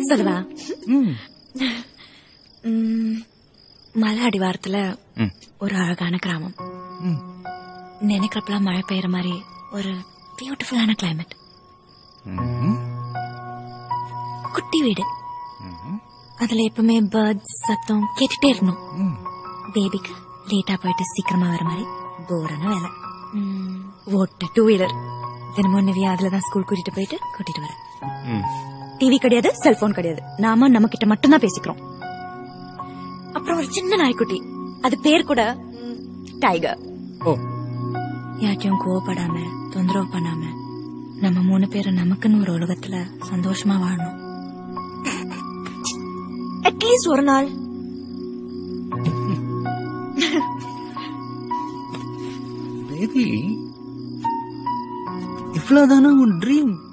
சொல்லவா ம். ம், மலை அடிவாரத்துல ம். ஒரு அழகான கிராமம் ம். நினைக்கிறப்பெல்லாம் மழை பெய்யற மாதிரி ஒரு பியூட்டிஃபுல்லான கிளைமேட் ம்ஹும். குட்டி வீடு ம்ஹும். அதுல எப்பவுமே பேர்ட்ஸ் சத்தம் கேட்டுட்டே இருக்கணும் ம். பேபிக்கு லேட்டா போயிட்டு சீக்கிரமா வர மாதிரி போரான வேலை ம், ஓட்ட டூ வீலர் தினமும் நிவியா அதுலதான் ஸ்கூல் கூட்டிட்டு போயிட்டு கூட்டிட்டு வரேன் ம். டிவி கிடையாது செல்போன் கிடையாது நாம நம்ம கிட்ட மட்டும்தான் பேசிக்கிறோம் அப்புறம் ஒரு சின்ன நாய்க்குட்டி அது பேர் கூட ம், டைகர் ஓ யார்ட்டையும் கோவப்படாம தொந்தரவு பண்ணாம நம்ம மூணு பேரும் நமக்குன்னு ஒரு உலகத்துல சந்தோஷமா வாழணும் அட்லீஸ்ட் ஒரு நாள் பேபி இவ்வளவுதானா உன் ட்ரீம்